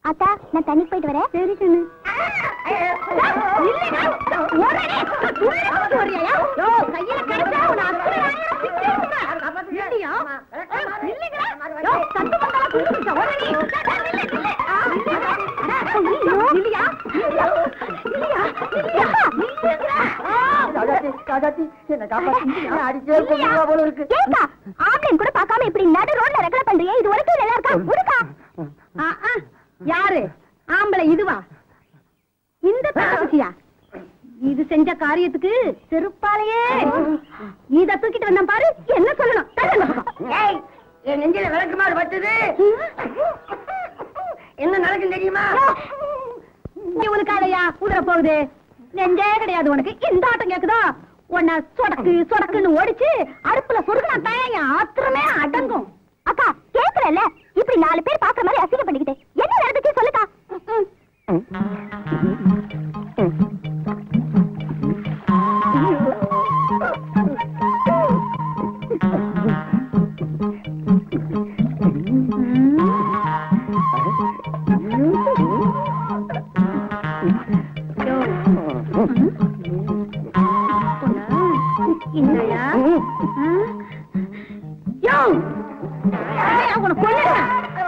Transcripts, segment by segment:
அக்கா நான் தண்ணிக்கு போயிட்டு வரேன் சரி கண்ணு ஆம்பளைன் கூட பார்க்காம இப்படி நடு ரோட்ல ரெக்கல பண்றியே இது வரைக்கும் நல்லா இருக்கா விடுக்கா யாரு ஆம்பளை இதுவா இந்த தங்கச்சியா இது செஞ்ச காரியத்துக்கு செருப்பாலேயே இத தூக்கிட்டு வந்தேன் பாரு என்ன சொல்லணும் தள்ளு அந்த பக்கம். என் நெஞ்சில விளக்குமாறு பட்டுது என்ன நடக்கும் தெரியுமா நீ உனக்கு அலையா உதற போகுது நெஞ்சே கிடையாது உனக்கு இந்த ஆட்டம் கேக்குதா உன்னை சொடக்கு சொடக்குன்னு ஓடிச்சு அடுப்புல சொருகுனா தான் என் ஆத்திரமே அடங்கும் அக்கா கேக்குறல இப்படி நாலு பேர் பாக்குற மாதிரி அசிங்கம் பண்ணிக்கிட்டு என்ன நடந்துச்சு சொல்லுக்கா ம், ம். இல்லையா யோ ஏய், அவனை கொன்னுடுவேன்.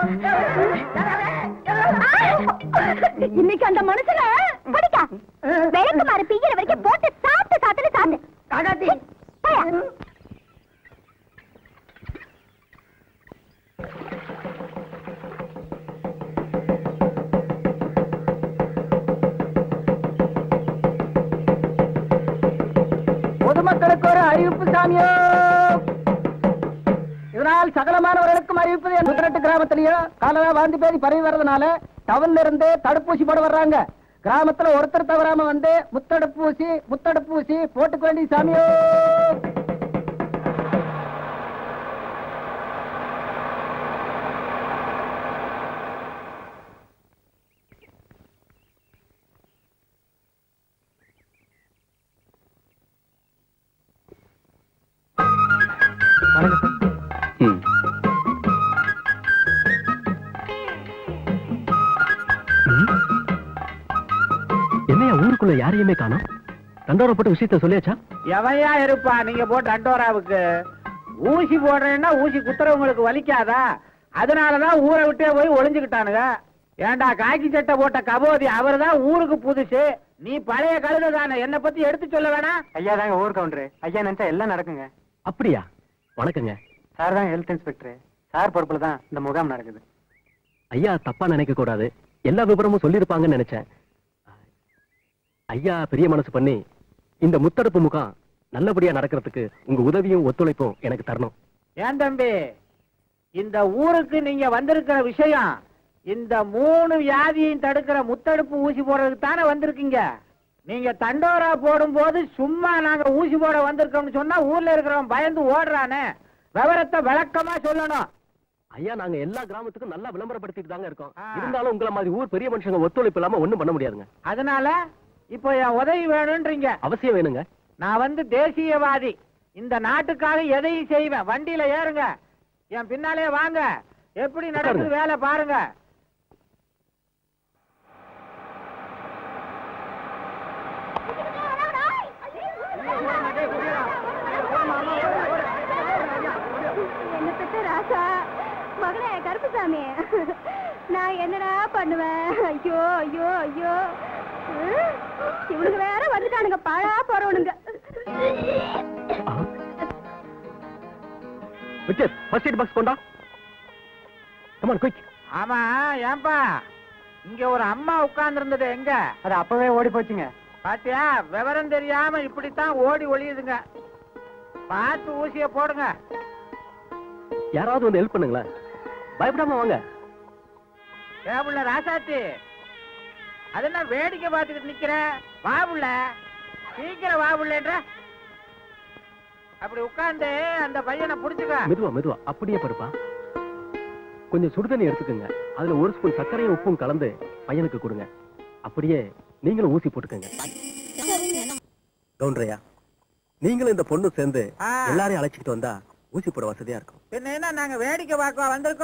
இன்னைக்கு அந்த மனுஷன படிக்கா விளக்கு மாறு பிய்யற வரைக்கும் போட்டு சாப்பிட்டு சாப்பிட்டு சாப்பிட்டு காக்காத்தி போயா. பொதுமக்களுக்கு ஒரு அறிவிப்பு சாமியோ இதனால் சகலமானவர்களுக்கும் அறிவிப்பது முத்திரட்டு கிராமத்திலேயும் காலரா வாந்தி பேதி பரவி வர்றதுனால டவுன்ல இருந்து தடுப்பூசி போட வர்றாங்க கிராமத்துல ஒருத்தர் தவறாம வந்து முத்தடுப்பூசி முத்தடுப்பூசி போட்டுக்க வேண்டிய சாமியோ ம். ம். என்னையா ஊருக்குள்ள யாரையுமே காணோம் தண்டோரப்பட்ட விஷயத்த சொல்லியாச்சா எவையா இருப்பா நீங்க போட்டு அண்டோராவுக்கு ஊசி போடுறேன்னா ஊசி குத்துறவங்களுக்கு வலிக்காதா அதனாலதான் ஊரை விட்டே போய் ஒளிஞ்சுக்கிட்டானுங்க ஏண்டா காக்கி சட்டை போட்ட கபோதி அவர்தான் ஊருக்கு புதுசு நீ பழைய கழுத தானே என்ன பத்தி எடுத்து சொல்ல வேணாம் ஐயா தாங்க ஓவர் கவுண்டர் ஐயா நினைச்சா எல்லாம் நடக்குங்க அப்படியா வணக்கங்க சார் தான் ஹெல்த் இன்ஸ்பெக்டர் சார் பொறுப்புல தான் இந்த முகாம் நடக்குது ஐயா தப்பா நினைக்க கூடாது எல்லா விவரமும் சொல்லியிருப்பாங்கன்னு நினைச்சேன் ஐயா பெரிய மனசு பண்ணி இந்த முத்தடுப்பு முகாம் நல்லபடியா நடக்கிறதுக்கு உங்க உதவியும் ஒத்துழைப்பும் எனக்கு தரணும் ஏன் தம்பி இந்த ஊருக்கு நீங்க வந்திருக்கிற விஷயம் இந்த மூணு வியாதியையும் தடுக்கிற முத்தடுப்பு ஊசி போடுறதுக்கு தானே வந்திருக்கீங்க நீங்க தண்டோரா போடும்போது சும்மா நாங்க ஊசி போட வந்திருக்கோம்னு சொன்னா ஊர்ல இருக்கிறவன் பயந்து ஓடுறானே விவரத்தை விளக்கமா சொல்லணும் ஐயா நாங்க எல்லா கிராமத்துக்கும் நல்லா விளம்பரப்படுத்திட்டு தாங்க இருக்கோம் ஆ. இருந்தாலும் உங்களை மாதிரி ஊர் பெரிய மனுஷங்க ஒத்துழைப்பு இல்லாம ஒண்ணும் பண்ண முடியாதுங்க அதனால இப்போ என் உதவி வேணும்ன்றீங்க அவசியம் வேணுங்க நான் வந்து தேசியவாதி இந்த நாட்டுக்காக எதையும் செய்வேன் வண்டியில ஏறுங்க என் பின்னாலே வாங்க எப்படி நடக்குது வேலை பாருங்க என்ன பெத்த ராசா மகளே கருப்புசாமி நான் என்னடா பண்ணுவேன் ஐயோ ஐயோ ஐயோ ஹம், இவனுங்க வேற வந்துட்டானுங்க பாழா போறவனுங்க விச்சர் ஃபர்ஸ்ட் எய்ட் பாக்ஸ் கொண்டா கமான் குயிக் ஆமா ஏன்பா இங்க ஒரு அம்மா உட்கார்ந்து இருந்தது எங்க அது அப்பவே ஓடி போச்சுங்க பாத்தியா விவரம் தெரியாம இப்படித்தான் ஓடி ஒளியுதுங்க பார்த்து ஊசிய போடுங்க யாராவது வந்து ஹெல்ப் பண்ணுங்களேன் பயப்படாம வாங்க ஏபுள்ள ராசாத்தி அது என்ன வேடிக்கை பார்த்துக்கிட்டு நிக்கிற வாபுள்ள சீக்கிரம் வாபுள்ளன்ற அப்படி உட்கார்ந்து அந்த பையனை புடிச்சுக்க மெதுவா மெதுவா அப்படியே படுப்பா கொஞ்சம் சுடுதண்ணி எடுத்துக்கோங்க அதுல ஒரு ஸ்பூன் சர்க்கரையும் உப்பும் கலந்து பையனுக்கு கொடுங்க அப்படியே நீங்களும் ஊசி போட்டுக்கோங்க கவுண்டரையா நீங்களும் இந்த பொண்ணு சேர்ந்து ஆ. எல்லாரையும் அழைச்சிட்டு வந்தா ஊசி போட வசதியா இருக்கும் பின்ன என்ன நாங்க வேடிக்கை பார்க்க வந்திருக்கோம்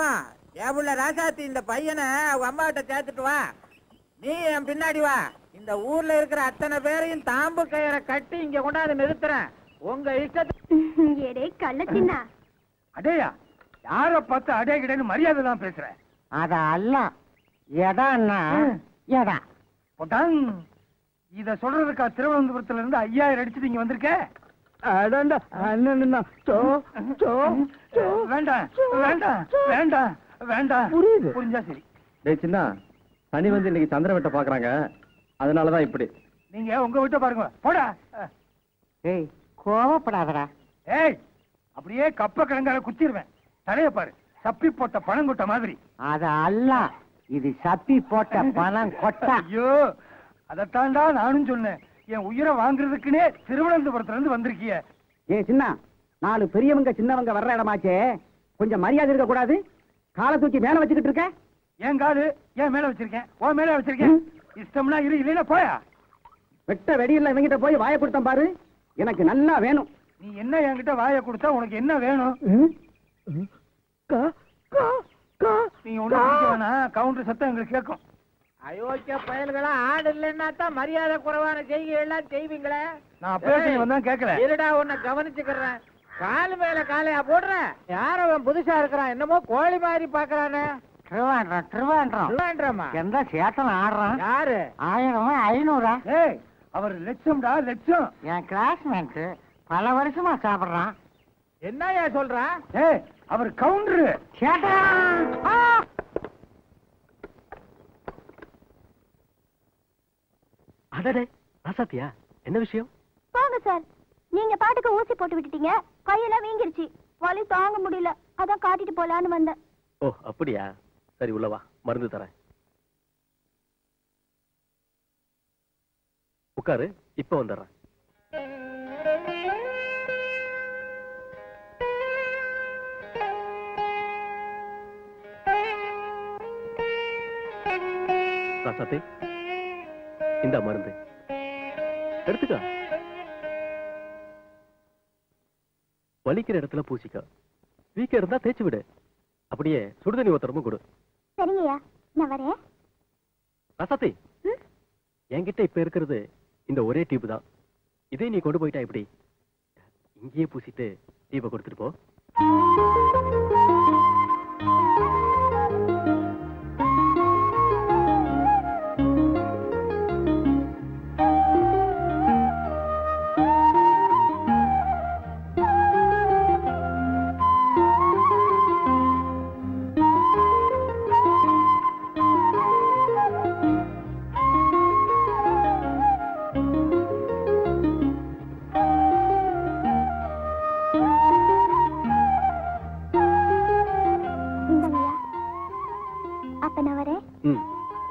என் புள்ள ராசாத்தி இந்த பையனை அவங்க அம்மா கிட்ட சேர்த்துட்டு வா நீ என் பின்னாடி வா இந்த ஊர்ல இருக்கிற அத்தனை பேரையும் தாம்பு கயிறை கட்டி இங்க கொண்டாந்து நிறுத்துறேன் உங்க இஷ்டத்துக்கு எடே கள்ள சின்ன அடேயா யார பார்த்து அடே கிடைன்னு மரியாதை தான் பேசுறேன் அத அல்ல எடான்னா எடா போட்டான் இத சொல்றதுக்கா திருவனந்தபுரத்துல இருந்து ஐயாயிரம் அடிச்சுட்டு இங்க வந்திருக்க அடண்டா அண்ணன் சோ சோ வேண்டாம் வேண்டாம் வேண்டாம் வேண்டாம் புரியுது. புரிஞ்சா சரி டேய் சின்ன சனி வந்து இன்னைக்கு சந்திர வெட்ட பாக்குறாங்க அதனாலதான் இப்படி நீங்க உங்க வீட்டை பாருங்க போடா ஏய் கோவப்படாதடா ஏய் அப்படியே கப்ப கிழங்கால குத்திடுவேன் தலைய பாரு சப்பி போட்ட பணங்கொட்ட மாதிரி அத அல்ல இது சப்பி போட்ட பணம் கொட்டா ஐயோ அதத்தாண்டா நானும் சொன்னேன் என் உயிரை வாங்குறதுக்குன்னே திருவனந்தபுரத்துல இருந்து வந்திருக்கிய ஏ சின்ன நாலு பெரியவங்க சின்னவங்க வர்ற இடமாச்சே கொஞ்சம் மரியாதை இருக்க கூடாது காலை தூக்கி மேல வச்சுக்கிட்டு இருக்க என் காது ஏன் மேல வச்சிருக்கேன் ஓ மேல வச்சிருக்கேன் இஷ்டம்னா இரு இல்லைன்னா போயா வெட்ட வெடியில் இவங்கிட்ட போய் வாயை கொடுத்தேன் பாரு எனக்கு நல்லா வேணும் நீ என்ன என்கிட்ட வாயை கொடுத்தா உனக்கு என்ன வேணும் நீங்க ஒண்ணு குடிக்க வேணாம் கவுண்டர் சத்தம் எங்களுக்கு கேட்கும் அயோக்கிய பயல்களா ஆடு இல்லைன்னா தான் மரியாதை குறைவான செய்கை எல்லாம் செய்வீங்களே நான் அப்பவே சொல்லி வந்தா கேட்கல இருடா உன்னை கவனிச்சுக்கிறேன் காலு மேல காலையா போடுறேன் யார் அவன் புதுசா இருக்கிறான் என்னமோ கோழி மாதிரி பாக்குறானே திருவாண்டம் திருவாண்டம் திருவாண்டமா எந்த சேத்தன் ஆடுறான் யாரு ஆயிரமா ஐநூறா ஏய் அவர் லட்சம்டா லட்சம் என் கிளாஸ்மேட் பல வருஷமா சாப்பிடுறான் என்னய்யா சொல்றான் ஏய் அவர் கவுண்டரு சேட்டா அடடே ராசாத்தியா என்ன விஷயம் போங்க சார் நீங்க பாட்டுக்கு ஊசி போட்டு விட்டுட்டீங்க கையெல்லாம் வீங்கிருச்சு வலி தாங்க முடியல அதான் காட்டிட்டு போலான்னு வந்தேன் ஓ அப்படியா சரி உள்ள வா மருந்து தரேன் உட்காரு இப்ப வந்துடுறேன் ராசாத்தி இந்த மருந்து எடுத்துக்க வலிக்கிற இடத்துல பூசிக்க வீக்க இருந்தா தேய்ச்சி விடு அப்படியே சுடுதண்ணி ஒத்தரமும் கொடு சரிங்கய்யா நான் வரேன் ரசத்தி ம்? என்கிட்ட இப்ப இருக்கிறது இந்த ஒரே டியூப் தான் இதே நீ கொண்டு போயிட்டா எப்படி இங்கேயே பூசிட்டு டியூபை கொடுத்துட்டு போ இந்தாங்கய்யா அப்ப நான் வரேன் ம்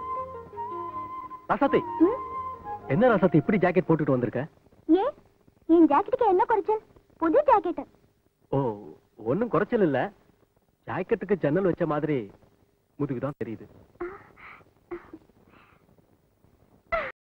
ரசத்தி ம்? என்ன ரசத்தி இப்படி ஜாக்கெட் போட்டுட்டு வந்திருக்க ஏன் என் ஜாக்கெட்டுக்கு என்ன குறைச்சல் புது ஜாக்கெட் ஓ ஒண்ணும் குறைச்சல் இல்ல ஜாக்கெட்டுக்கு ஜன்னல் வச்ச மாதிரி முதுகு தான் தெரியுது